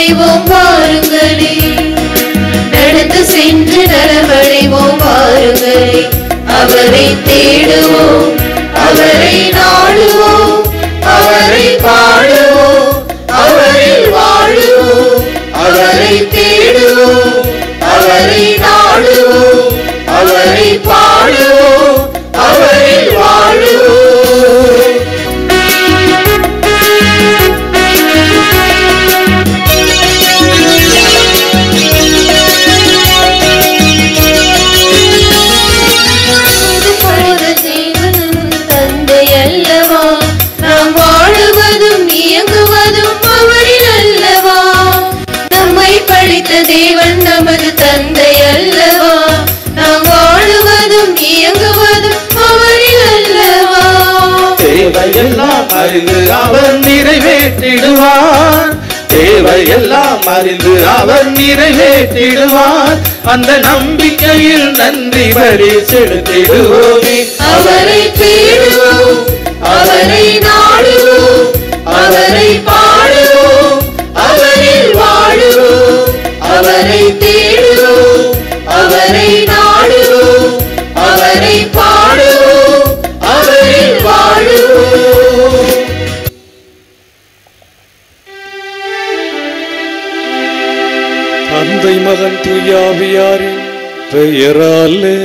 நலமடைவோம் வாருங்களே நடந்து சென்று நலமடைவோம் வாருங்களே அவரை தேடுவோம் அவரை நாடுவோம் அவரை பாடுவோம் அவரில் வாழுவோம் அவரை தேடுவோம் அவரை நாடுவோம் அவரை பாடுவோம் அவரில் வாழுவோம் போத ஜீவனும் தந்தை அல்லவா நாம் வாழுவதும் இயங்குவதும் அவரில் அல்லவா நம்மை படைத்த தேவன் நமது தந்தை அல்லவா நாம் வாழுவதும் இயங்குவதும் அவரில் அல்லவா தேவையெல்லாம் அறிந்து அவர் நிறைவேற்றிடுவார் தேவையெல்லாம் அறிந்து அவர் நிறைவேற்றிடுவார் அந்த நம்பிக்கையில் நன்றி வழி செலுத்திடுவோமே அவரை தேடுவோம் அவரை நாடுவோம் அவரை பாடுவோம் அவரில் வாழுவோம் அவரை தேடுவோம் அவரை நாடுவோம் அவரை பாடுவோம் அவரில் வாழுவோம் தந்தை மகன் தூயாவியாரின் பெயராலே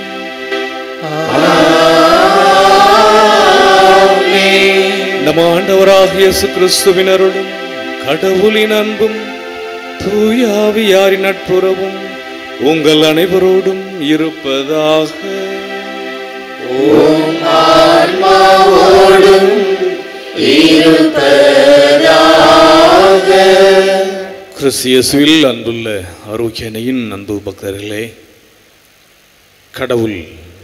நம் ஆண்டவராகிய இயேசு கிறிஸ்துவின் அருளும் கடவுளின் அன்பும் தூயாவியாரின் நட்புறவும் உங்கள் அனைவரோடும் இருப்பதாக கிறிஸ்தியசுவில் அன்புள்ள ஆரோக்கியனையின் அன்பு பக்தர்களே கடவுள்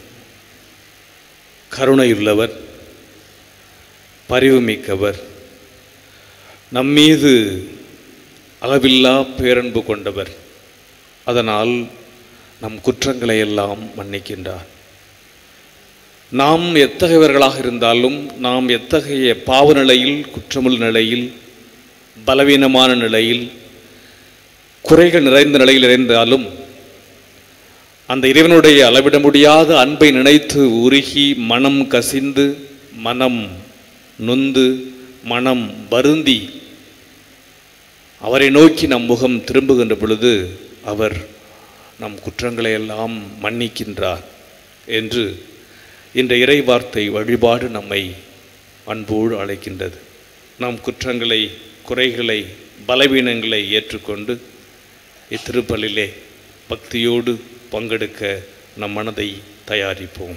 கருணையுள்ளவர் பரிவுமிக்கவர் நம்மீது அளவில்லா பேரன்பு கொண்டவர் அதனால் நம் குற்றங்களை எல்லாம் மன்னிக்கின்றார் நாம் எத்தகையவர்களாக இருந்தாலும் நாம் எத்தகைய பாவ நிலையில் குற்றமுள்ள நிலையில் பலவீனமான நிலையில் குறைகள் நிறைந்த நிலையில் இருந்தாலும் அந்த இறைவனுடைய அளவிட முடியாத அன்பை நினைத்து உருகி மனம் கசிந்து மனம் நொந்து மனம் வருந்தி அவரை நோக்கி நம் முகம் திரும்புகின்ற பொழுது அவர் நம் குற்றங்களை எல்லாம் மன்னிக்கின்றார் என்று இந்த இறை வார்த்தை வழிபாடு நம்மை அன்போடு அழைக்கின்றது நம் குற்றங்களை குறைகளை பலவீனங்களை ஏற்றுக்கொண்டு இத்திருப்பலிலே பக்தியோடு பங்கெடுக்க நம் மனதை தயாரிப்போம்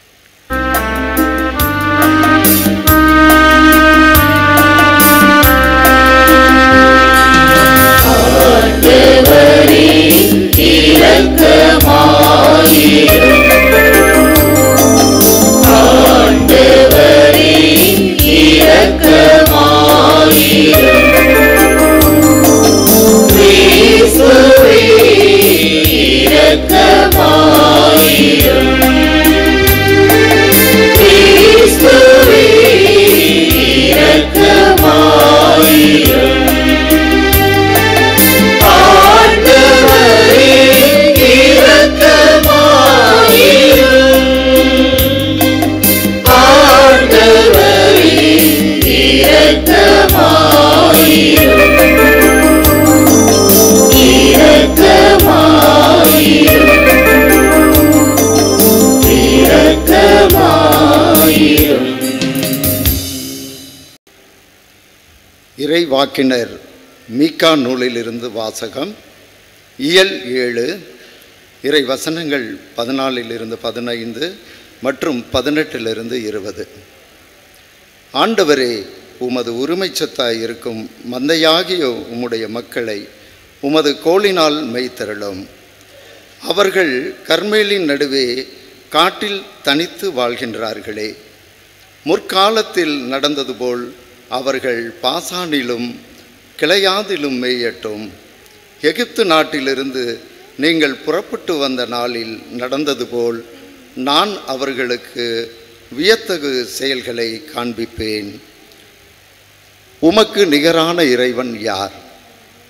இறை வாக்கினர் மீகா நூலிலிருந்து வாசகம் இயல் ஏழு இறை வசனங்கள் பதினாலிலிருந்து பதினைந்து மற்றும் பதினெட்டிலிருந்து இருபது ஆண்டவரே உமது உரிமை சொத்தாய் இருக்கும் மந்தையாகிய உம்முடைய மக்களை உமது கோலினால் மெய்த்தருளும் அவர்கள் கர்மேலின் நடுவே காட்டில் தனித்து வாழ்கின்றார்களே முற்காலத்தில் நடந்தது போல் அவர்கள் பாசானிலும் கிளையாதிலும் மேயட்டும் எகிப்து நாட்டிலிருந்து நீங்கள் புறப்பட்டு வந்த நாளில் நடந்தது போல் நான் அவர்களுக்கு வியத்தகு செயல்களை காண்பிப்பேன் உமக்கு நிகரான இறைவன் யார்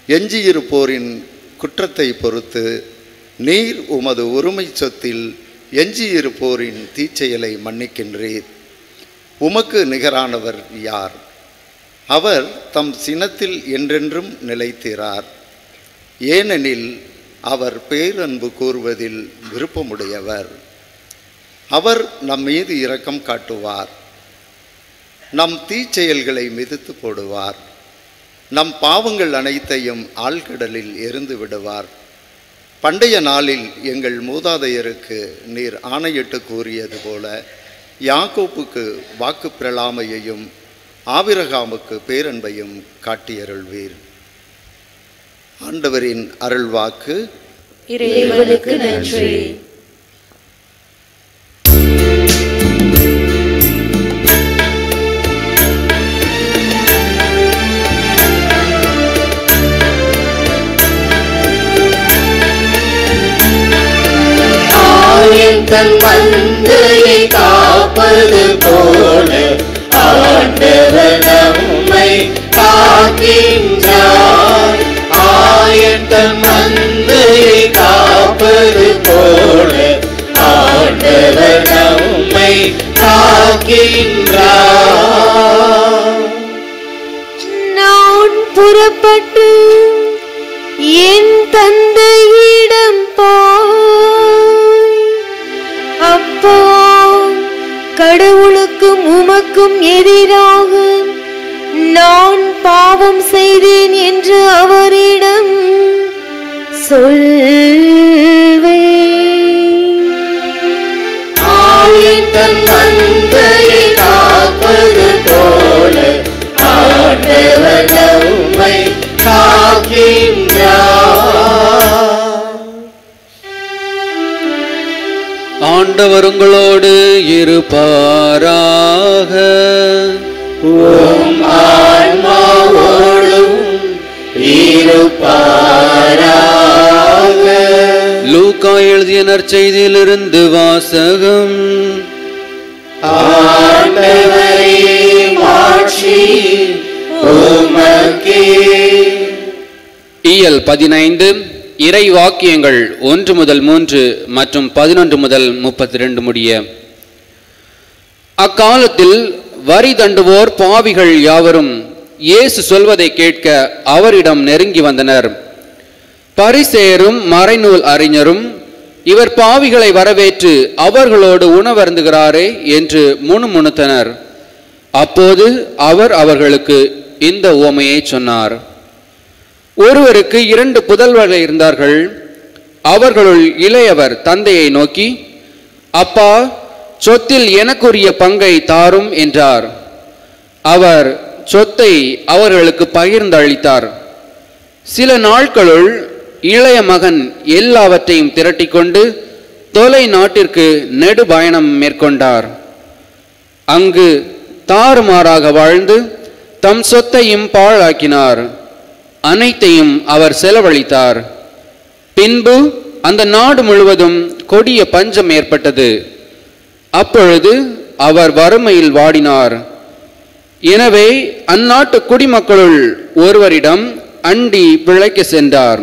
எஞ்சியிருப்போரின் குற்றத்தை பொறுத்து நீர் உமது உரிமை சொத்தில் எஞ்சியிருப்போரின் தீச்செயலை மன்னிக்கின்றீர் உமக்கு நிகரானவர் யார் அவர் தம் சினத்தில் என்றென்றும் நிலைத்திரார் ஏனெனில் அவர் பேரன்பு கூறுவதில் விருப்பமுடையவர் அவர் நம் மீது இரக்கம் காட்டுவார் நம் தீச்செயல்களை மிதித்து போடுவார் நம் பாவங்கள் அனைத்தையும் ஆழ்கடலில் எரிந்து விடுவார் பண்டைய நாளில் எங்கள் மூதாதையருக்கு நீர் ஆணையிட்டு கூறியது போல யாக்கோப்புக்கு வாக்கு பிரலாமையையும் ஆபிரகாமுக்கு பேரன்பையும் காட்டியருள்வீர் ஆண்டவரின் அருள்வாக்கு இறைவனுக்கு நன்றி ஆயன் தன் மந்தையை காப்பது போல ஆண்டவர் நம்மை காக்கின்றார் ஆயன் தன் மந்தையை காப்பது போல ஆண்டவர் நம்மை காக்கின்றார் நான் புறப்பட்டு என் தந்தையிடம் போய் அப்பா கடவுளுக்கும் உமக்கும் எதிராக நான் பாவம் செய்தேன் என்று அவரிடம் சொல்வேன் ஆயின் தன் மந்தையை காப்பது போல ஆண்டவர் நம்மை காக்கின்றார் ஆண்டவர் உங்களோடு இருப்பாராக உம் ஆன்மாவோடும் இருப்பாராக லூக்கா எழுதிய நற்செய்தியிலிருந்து வாசகம் ஆண்டவரே மாட்சி உமக்கே இயல் பதினைந்து இறை வாக்கியங்கள் ஒன்று முதல் மூன்று மற்றும் பதினொன்று முதல் முப்பத்தி ரெண்டு முடிய அக்காலத்தில் வரி தண்டுவோர் பாவிகள் யாவரும் இயேசு சொல்வதை கேட்க அவரிடம் நெருங்கி வந்தனர் பரிசேரும் மறைநூல் அறிஞரும் இவர் பாவிகளை வரவேற்று அவர்களோடு உணவருந்துகிறாரே என்று முணுமுணுத்தனர் அப்போது அவர் அவர்களுக்கு இந்த உவமையை சொன்னார் ஒருவருக்கு இரண்டு புதல்வர்கள் இருந்தார்கள் அவர்களுள் இளையவர் தந்தையை நோக்கி அப்பா சொத்தில் எனக்குரிய பங்கை தாரும் என்றார் அவர் சொத்தை அவர்களுக்கு பகிர்ந்து அளித்தார் சில நாட்களுள் இளைய மகன் எல்லாவற்றையும் திரட்டிக்கொண்டு தொலை நாட்டிற்கு நெடு பயணம் மேற்கொண்டார் அங்கு தாறுமாறாக வாழ்ந்து தம் சொத்தையும் பாழாக்கினார் அனைத்தையும் அவர் செலவழித்தார் பின்பு அந்த நாடு முழுவதும் கொடிய பஞ்சம் ஏற்பட்டது அப்பொழுது அவர் வறுமையில் வாடினார் எனவே அந்நாட்டு குடிமக்களுள் ஒருவரிடம் அண்டி பிழைக்க சென்றார்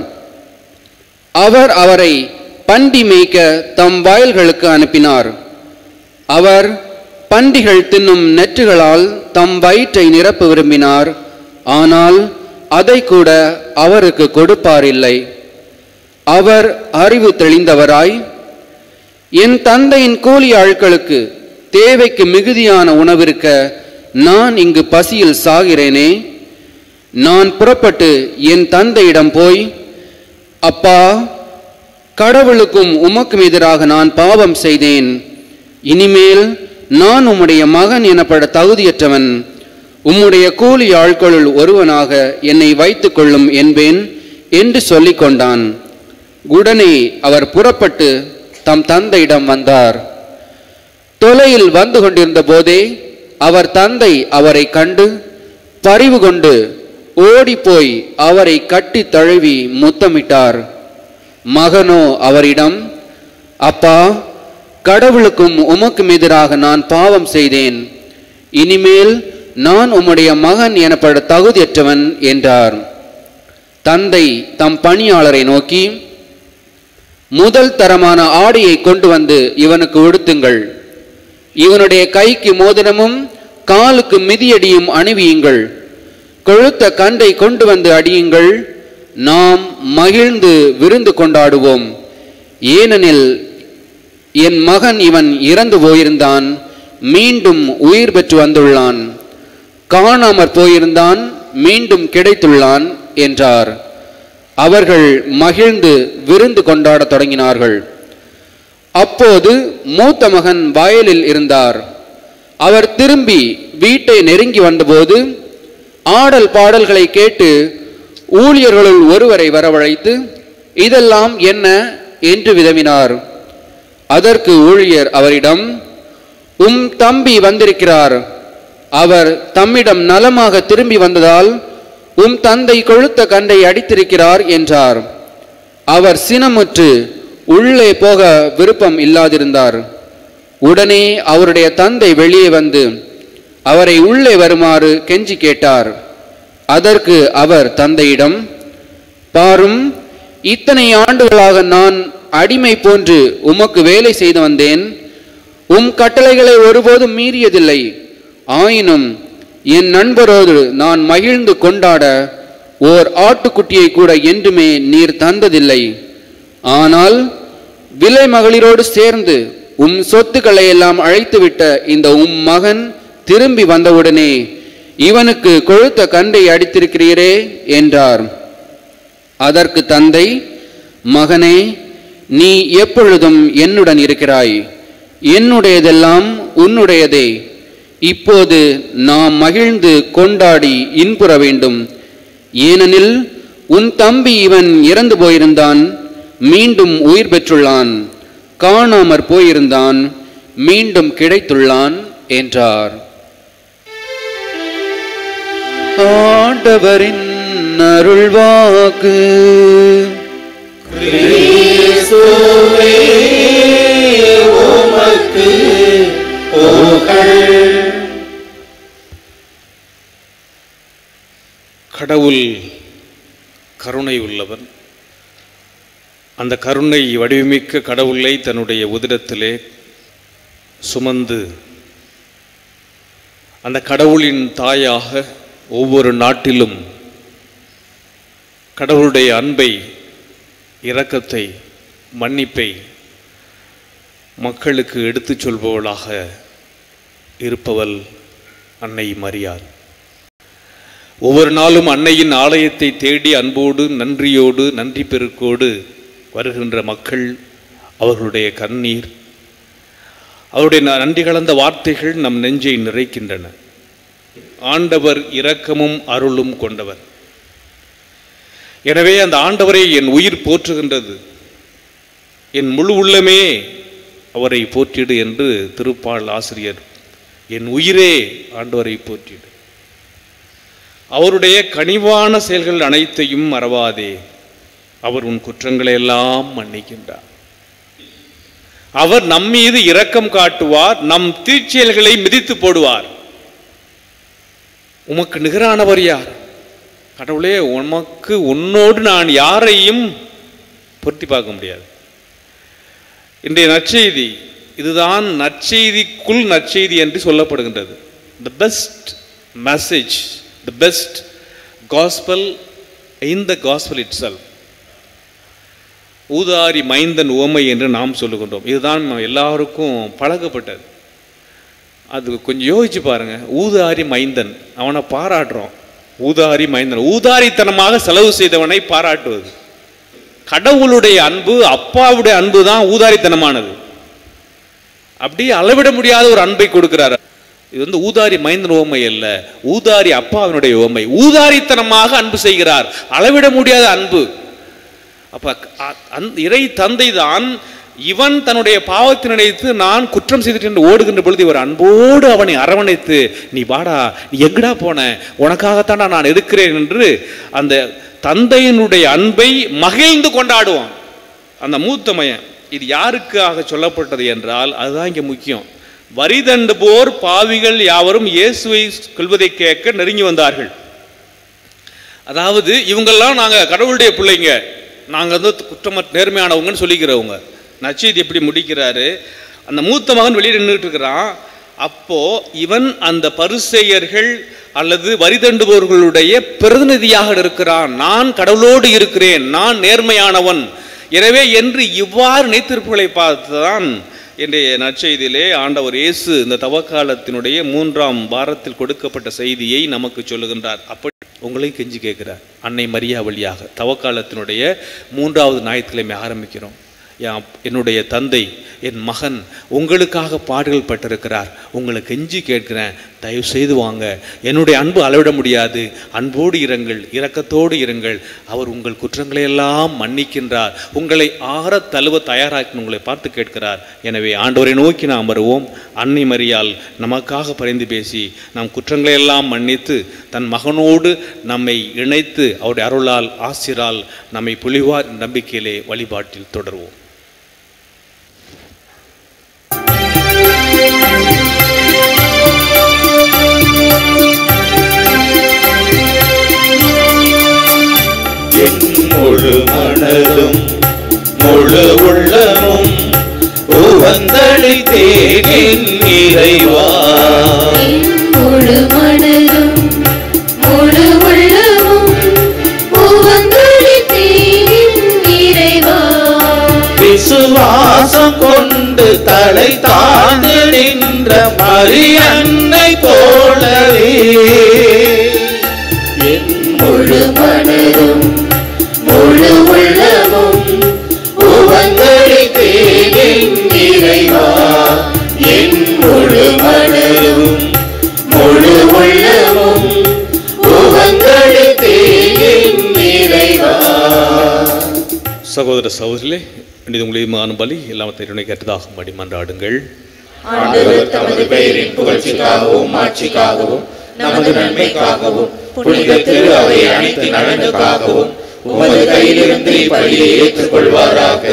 அவர் அவரை பண்டி மேய்க்க தம் வயல்களுக்கு அனுப்பினார் அவர் பண்டிகள் தின்னும் நெற்றுகளால் தம் வயிற்றை நிரப்ப விரும்பினார் ஆனால் அதை கூட அவருக்கு கொடுப்பாரில்லை அவர் அறிவு தெளிந்தவராய் என் தந்தையின் கூலி ஆட்களுக்கு தேவைக்கு மிகுதியான உணவிருக்க நான் இங்கு பசியில் சாகிறேனே நான் புறப்பட்டு என் தந்தையிடம் போய் அப்பா கடவுளுக்கும் உமக்கும் எதிராக நான் பாவம் செய்தேன் இனிமேல் நான் உம்முடைய மகன் எனப்பட தகுதியற்றவன் உம்முடைய கூலி ஆட்களுள் ஒருவனாக என்னை வைத்துக் கொள்ளும் என்பேன் என்று சொல்லிக் கொண்டான் உடனே அவர் புறப்பட்டு தம் தந்தையிடம் வந்தார் தொலையில் வந்து கொண்டிருந்த போதே அவர் தந்தை அவரை கண்டு பரிவு கொண்டு ஓடிப்போய் அவரை கட்டித் தழுவி முத்தமிட்டார் மகனோ அவரிடம் அப்பா கடவுளுக்கும் உமக்கும் எதிராக நான் பாவம் செய்தேன் இனிமேல் நான் உம்முடைய மகன் எனப்பட தகுதியற்றவன் என்றார் தந்தை தம் பணியாளரை நோக்கி முதல் தரமான ஆடையை கொண்டு வந்து இவனுக்கு உடுத்துங்கள் இவனுடைய கைக்கு மோதிரமும் காலுக்கு மிதியடியும் அணிவியுங்கள் கொழுத்த கண்டை கொண்டு வந்து அடியுங்கள் நாம் மகிழ்ந்து விருந்து கொண்டாடுவோம் ஏனெனில் என் மகன் இவன் இறந்து போயிருந்தான் மீண்டும் உயிர் பெற்று வந்துள்ளான் காணாமற் போயிருந்தான் மீண்டும் கிடைத்துள்ளான் என்றார் அவர்கள் மகிழ்ந்து விருந்து கொண்டாடத் தொடங்கினார்கள் அப்போது மூத்த மகன் வயலில் இருந்தார் அவர் திரும்பி வீட்டை நெருங்கி வந்தபோது ஆடல் பாடல்களை கேட்டு ஊழியர்களுள் ஒருவரை வரவழைத்து இதெல்லாம் என்ன என்று விதவினார் அதற்கு ஊழியர் அவரிடம் உம் தம்பி வந்திருக்கிறார் அவர் தம்மிடம் நலமாக திரும்பி வந்ததால் உம் தந்தை கொழுத்த கண்டை அடித்திருக்கிறார் என்றார் அவர் சினமுற்று உள்ளே போக விருப்பம் இல்லாதிருந்தார் உடனே அவருடைய தந்தை வெளியே வந்து அவரை உள்ளே வருமாறு கெஞ்சி கேட்டார் அதற்கு அவர் தந்தையிடம் பாரும் இத்தனை ஆண்டுகளாக நான் அடிமை போன்று உமக்கு வேலை செய்து வந்தேன் உம் கட்டளைகளை ஒருபோதும் மீறியதில்லை ஆயினும் என் நண்பரோடு நான் மகிழ்ந்து கொண்டாட ஓர் ஆட்டுக்குட்டியை கூட என்றுமே நீர் தந்ததில்லை ஆனால் விலை மகளிரோடு சேர்ந்து உம் சொத்துக்களை எல்லாம் அழைத்துவிட்ட இந்த உம் மகன் திரும்பி வந்தவுடனே இவனுக்கு கொழுத்த கண்டை அடித்திருக்கிறீரே என்றார் அதற்கு தந்தை மகனே நீ எப்பொழுதும் என்னுடன் இருக்கிறாய் என்னுடையதெல்லாம் உன்னுடையதே இப்போது நாம் மகிழ்ந்து கொண்டாடி இன்புற வேண்டும் ஏனெனில் உன் தம்பி இவன் இறந்து போயிருந்தான் மீண்டும் உயிர் பெற்றுள்ளான் காணாமற் போயிருந்தான் மீண்டும் கிடைத்துள்ளான் என்றார் ஆண்டவரின் அருள்வாக்கு கிறிஸ்துவே உமக்கு புகழ் கடவுள் கருணை உள்ளவன் அந்த கருணை வடிவமிக்க கடவுளை தன்னுடைய உதிரத்திலே சுமந்து அந்த கடவுளின் தாயாக ஒவ்வொரு நாட்டிலும் கடவுளுடைய அன்பை இரக்கத்தை மன்னிப்பை மக்களுக்கு எடுத்துச் சொல்பவளாக இருப்பவள் அன்னை மரியாள் ஒவ்வொரு நாளும் அன்னையின் ஆலயத்தை தேடி அன்போடு நன்றியோடு நன்றி பெருக்கோடு வருகின்ற மக்கள் அவர்களுடைய கண்ணீர் அவருடைய ந- நன்றி கலந்த வார்த்தைகள் நம் நெஞ்சை நிறைக்கின்றன ஆண்டவர் இரக்கமும் அருளும் கொண்டவர் எனவே அந்த ஆண்டவரை என் உயிர் போற்றுகின்றது என் முழு உள்ளமே அவரை போற்றிடு என்று திருப்பாள் ஆசிரியர் என் உயிரே ஆண்டவரை போற்றிடு அவருடைய கனிவான செயல்கள் அனைத்தையும் மறவாதே அவர் உன் குற்றங்களை எல்லாம் மன்னிக்கின்றார் அவர் நம் மீது இரக்கம் காட்டுவார் நம் தீச்செயல்களை மிதித்து போடுவார் உமக்கு நிகரானவர் யார் கடவுளே உமக்கு உன்னோடு நான் யாரையும் பொருத்தி பார்க்க முடியாது இன்றைய நற்செய்தி இதுதான் நற்செய்திக்குள் நற்செய்தி என்று சொல்லப்படுகின்றது the best message the best gospel in the gospel it ஊதாரி மைந்தன் உவமை என்று நாம் சொல்லுகின்றோம் இதுதான் நம்ம எல்லாருக்கும் பழக்கப்பட்டது அது கொஞ்சம் யோசிச்சு பாருங்க ஊதாரி மைந்தன் அவனை பாராட்டுறோம் ஊதாரி மைந்தன் ஊதாரித்தனமாக செலவு செய்தவனை பாராட்டுவது கடவுளுடைய அன்பு அப்பாவுடைய அன்பு தான் ஊதாரித்தனமானது அப்படியே அளவிட முடியாத ஒரு அன்பை கொடுக்கிறார் இது வந்து ஊதாரி மைந்தன் உவமை அல்ல ஊதாரி அப்பாவினுடைய உவமை ஊதாரித்தனமாக அன்பு செய்கிறார் அளவிட முடியாத அன்பு அப்ப அ- அந்த இறை தந்தை தான் இவன் தன்னுடைய பாவத்தை நினைத்து நான் குற்றம் செய்துட்டு என்று ஓடுகின்ற பொழுது இவர் அன்போடு அவனை அரவணைத்து நீ வாடா நீ எங்கடா போன உனக்காகத்தான்டா நான் இருக்கிறேன் என்று அந்த தந்தையினுடைய அன்பை மகிழ்ந்து கொண்டாடுவான் அந்த மூத்த மயன் இது யாருக்காக சொல்லப்பட்டது என்றால் அதுதான் இங்கே முக்கியம் வரிதண்டு போர் பாவிகள் யாவரும் இயேசுவை கொள்வதை கேட்க நெருங்கி வந்தார்கள் அதாவது இவங்கெல்லாம் நாங்கள் கடவுளுடைய பிள்ளைங்க நாங்கள் வந்து குற்றமற்ற நேர்மையானவங்கன்னு சொல்லிக்கிறவங்க நச்சீதி எப்படி முடிக்கிறாரு அந்த மூத்த மகன் வெளியே நின்றுட்டு இருக்கிறான் அப்போ இவன் அந்த பரிசெயர்கள் அல்லது வரி தண்டுபவர்களுடைய பிரதிநிதியாக இருக்கிறான் நான் கடவுளோடு இருக்கிறேன் நான் நேர்மையானவன் எனவே என்று இவ்வாறு நினைத்திருப்புகளை பார்த்துதான் இன்றைய நற்செய்தியிலே ஆண்டவர் இயேசு இந்த தவக்காலத்தினுடைய மூன்றாம் வாரத்தில் கொடுக்கப்பட்ட செய்தியை நமக்கு சொல்லுகின்றார் அப்படி உங்களை கெஞ்சி கேட்கிறார் அன்னை மரியா வழியாக தவக்காலத்தினுடைய மூன்றாவது ஞாயிற்றுக்கிழமை ஆரம்பிக்கிறோம் என் என்னுடைய தந்தை என் மகன் உங்களுக்காக பாடுகள் பட்டிருக்கிறார் உங்களை கெஞ்சி கேட்கிறேன் தயவு செய்து வாங்க என்னுடைய அன்பு அளவிட முடியாது அன்போடு இருங்கள் இரக்கத்தோடு இருங்கள் அவர் உங்கள் குற்றங்களை எல்லாம் மன்னிக்கின்றார் உங்களை ஆற தழுவ தயாராக்கி உங்களை பார்த்து கேட்கிறார் எனவே ஆண்டவரை நோக்கி நாம் வருவோம் அன்னை மரியால் நமக்காக பரிந்து பேசி நம் குற்றங்களை எல்லாம் மன்னித்து தன் மகனோடு நம்மை இணைத்து அவருடைய அருளால் ஆசிரால் நம்மை புலிவார் நம்பிக்கையிலே வழிபாட்டில் தொடர்வோம் என் முழு மனதும் முழு உள்ளமும் உவந்தளித்தேன் என் இறைவா முழு மனதும் முழு உள்ளமும் உவந்தளித்தேன் இறைவா விசுவாசம் கொண்டு தலை தாழ்ந்து நின்ற மரியன்னை போலவே என் முழு மனதும் முழு உள்ளமும் உவந்தளித்தேன் என் இறைவா என் முழு மனதும் முழு உள்ளமும் உவந்தளித்தேன் என் இறைவா சகோதர சகோதரிலே இது உங்களியமான பலி எல்லாம் திருநை கேட்டதாகும் படி மன்றாடுங்கள் ஆண்டவர் தமது பெயரின் புகழ்ச்சிக்காகவும் மாட்சிக்காகவும் நமது நன்மைக்காகவும் புனித திரு அவை அனைத்து நலனுக்காகவும் உமது கையிலிருந்து இப்பலியை ஏற்றுக்கொள்வாராக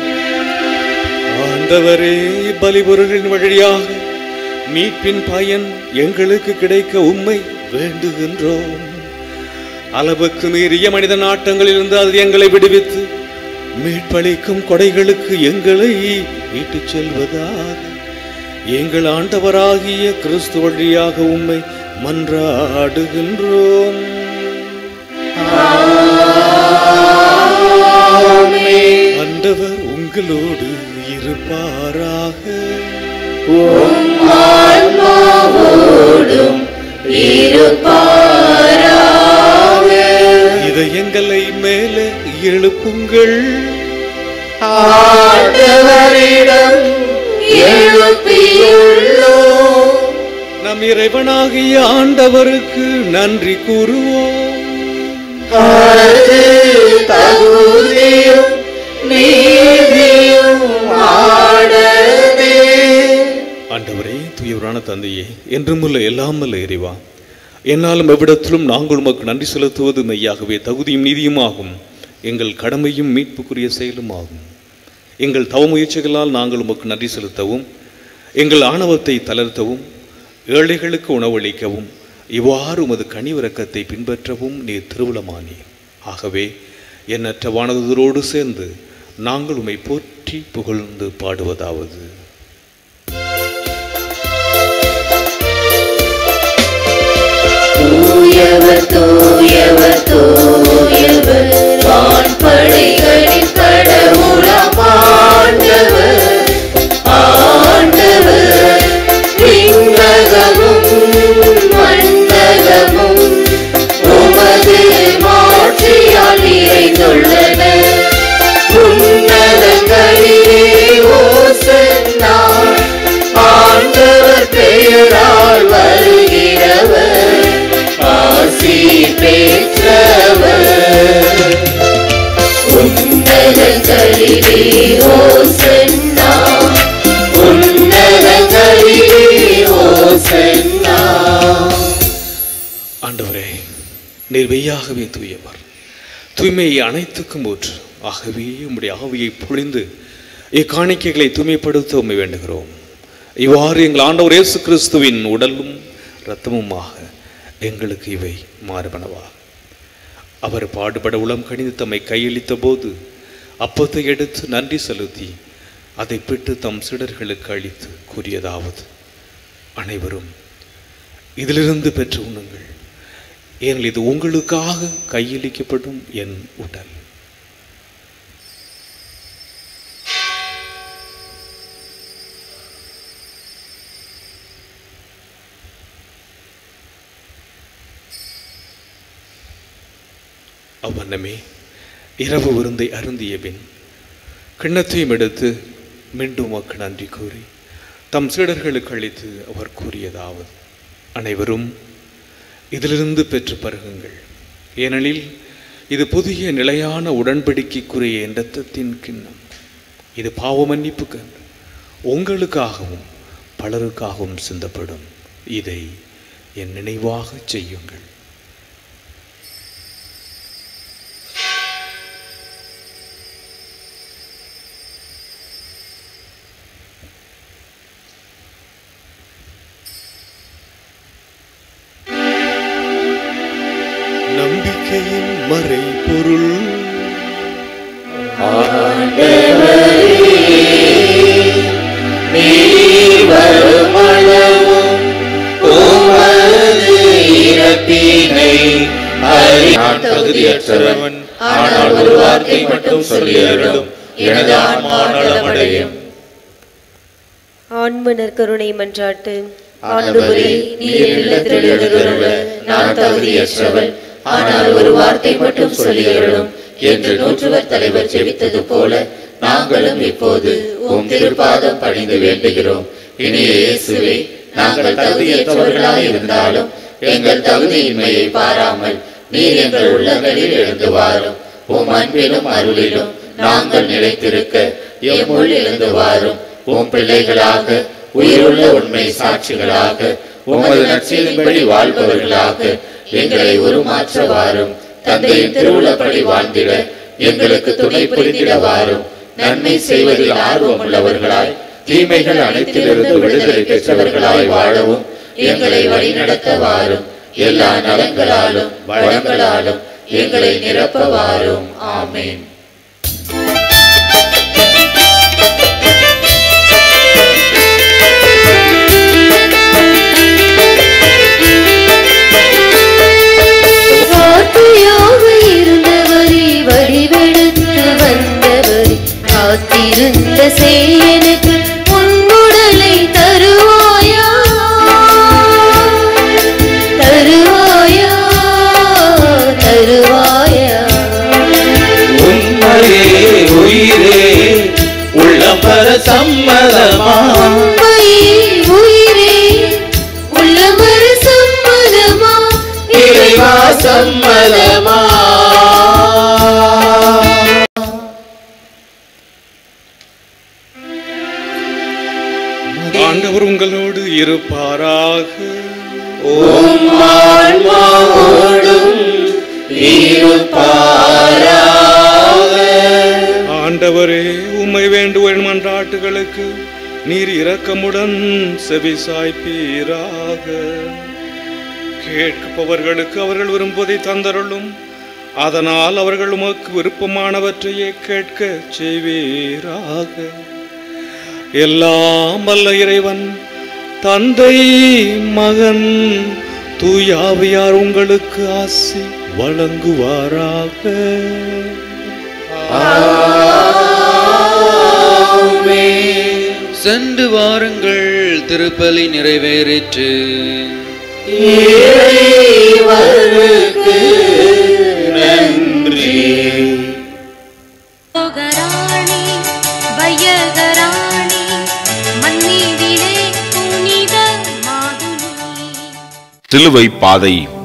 ஆண்டவரே பலிபொருளின் வழியாக மீட்பின் பயன் எங்களுக்கு கிடைக்க உம்மை வேண்டுகின்றோம் அளவுக்கு மீறிய மனித நாட்டங்களிலிருந்து அது எங்களை விடுவித்து மீட்பளிக்கும் கொடைகளுக்கு எங்களை ஈட்டுச் செல்வதாக எங்கள் ஆண்டவராகிய கிறிஸ்து வழியாக உம்மை மன்றாடுகின்றோம் ஆண்டவர் உங்களோடு இருப்பாராக ஆன்மாவோடும் இருப்பாராக இதயங்களை மேலே எழுப்புங்கள் ஆண்டவரிடம் எழுப்பியுள்ளோம் நம் இறைவனாகிய ஆண்டவருக்கு நன்றி கூறுவோம் அது தகுதியும் நீதியும் ஆடவே ஆண்டவரே தூயவரான தந்தையே என்றும் உள்ள எல்லாமல்ல இறைவா என்னாலும் எவ்விடத்திலும் நாங்கள் உமக்கு நன்றி செலுத்துவது மெய்யாகவே தகுதியும் நீதியும் ஆகும் எங்கள் கடமையும் மீட்புக்குரிய செயலும் ஆகும் எங்கள் தவ முயற்சிகளால் நாங்கள் உமக்கு நன்றி செலுத்தவும் எங்கள் ஆணவத்தை தளர்த்தவும் ஏழைகளுக்கு உணவளிக்கவும் இவ்வாறு உமது கனிவிரக்கத்தை பின்பற்றவும் நீர் திருவுளமானீர் ஆகவே எண்ணற்ற வானதரோடு சேர்ந்து நாங்கள் உம்மை போற்றி புகழ்ந்து பாடுவதாவது தூயவர் தூயவர் தூயவர் வான்படைகளின் கடவுளாம் ஆண்டவர் ஆண்டவர் விண்ணகமும் மண்ணகமும் உமது மாட்சியால் நிறைந்துள்ளன உன்னதங்களிலே ஓசன்னா ஆண்டவர் பெயரால் வருகிறவர் ஆசி பெற்றவர் உன்னதங்களிலே ஓசன்னா உன்னதங்களிலே ஓசன்னா ஆண்டவரே நீர் மெய்யாகவே தூயவர் தூய்மையை அனைத்துக்கும் ஊற்று ஆகவே உம்முடைய ஆவியை பொழிந்து இக்காணிக்கைகளை தூய்மைப்படுத்த உண்மை வேண்டுகிறோம் இவ்வாறு எங்கள் ஆண்டவர் இயேசு கிறிஸ்துவின் உடலும் இரத்தமுமாக எங்களுக்கு இவை மாறுபனவா அவர் பாடுபட உளம் கணிந்து தம்மை கையளித்த போது அப்பத்தை எடுத்து நன்றி செலுத்தி அதை பிட்டு தம் சிடர்களுக்கு அளித்து கூறியதாவது அனைவரும் இதிலிருந்து பெற்று உண்ணுங்கள் ஏனெனில் இது உங்களுக்காக கையளிக்கப்படும் என் உடல் அவ்வண்ணமே இரவு விருந்தை அருந்திய பின் கிண்ணத்தையும் எடுத்து மீண்டும் உமக்கு நன்றி கூறி தம் சீடர்களுக்கு அளித்து அவர் கூறியதாவது அனைவரும் இதிலிருந்து பெற்று பருகுங்கள் ஏனெனில் இது புதிய நிலையான உடன்படிக்கைக்குரிய இரத்தத்தின் கிண்ணம் இது பாவ மன்னிப்புக்கு உங்களுக்காகவும் பலருக்காகவும் சிந்தப்படும் இதை என் நினைவாக செய்யுங்கள் நம்பிக்கையின் மறைபொருள் நான் தகுதியற்றவன் ஆனால் ஒரு வார்த்தை மட்டும் சொல்லியருளும் எனது ஆன்மா நலமடையும் ஆண்மனர் கருணை மன்றாட்டு ஆண்டவரே நீர் இல்லத்தில் எழுந்தருள நான் தகுதியற்றவன் ஆனால் ஒரு வார்த்தை மட்டும் சொல்லியருளும் என்று நூற்றுவர் தலைவர் ஜெபித்தது போல நாங்களும் இப்போது உம் திருப்பாதம் பணிந்து வேண்டுகிறோம் இனிய இயேசுவே நாங்கள் தகுதியற்றவர்களாய் இருந்தாலும் எங்கள் தகுதியின்மையை பாராமல் நீர் எங்கள் உள்ளங்களில் எழுந்து வாரும் உம் அன்பிலும் அருளிலும் நாங்கள் நிலைத்திருக்க எம்முள் எழுந்து வாரும் உம் பிள்ளைகளாக உயிருள்ள உண்மை சாட்சிகளாக உமது நற்செய்தின்படி வாழ்பவர்களாக எங்களை உருமாற்ற வாரும் தந்தையின் திருவுளப்படி வாழ்ந்திட எங்களுக்கு துணை புரிந்திட வாரும் நன்மை செய்வதில் ஆர்வம் உள்ளவர்களாய் தீமைகள் அனைத்திலிருந்து விடுதலை பெற்றவர்களாய் வாழவும் எங்களை வழிநடத்த வாரும் எல்லா நலங்களாலும் வளங்களாலும் எங்களை நிரப்ப வாரும் ஆமேன் வார்த்தையாக இருந்தவரே வடிவெடுத்து வந்தவரே காத்திருந்த சேயனுக்கு உன்னுடலை தருவாயா தருவாயா தருவாயா உண்மையே உயிரே உள்ளம் பெற சம்மதமா உண்மையே உயிரே உள்ளமர சம்மதமா இறைவா சம்மதமா ஆண்டவர் உங்களோடு இருப்பாராக உம் ஆன்மாவோடும் இருப்பாராக ஆண்டவரே உம்மை வேண்டுவன் மன்றாட்டுகளுக்கு நீர் இரக்கமுடன் செவி சாய்ப்பீராக கேட்பவர்களுக்கு அவர்கள் விரும்புவதை தந்தருளும் அதனால் அவர்கள் உமக்கு விருப்பமானவற்றையே கேட்க செய்வீராக எல்லாம் வல்ல இறைவன் தந்தை மகன் தூயாவியார் உங்களுக்கு ஆசி வழங்குவாராக சென்று வாருங்கள் திருப்பலி நிறைவேறிற்று யோகராணி வையகராணி மன்னிதிலே புனித மாதுளி சிலுவை பாதை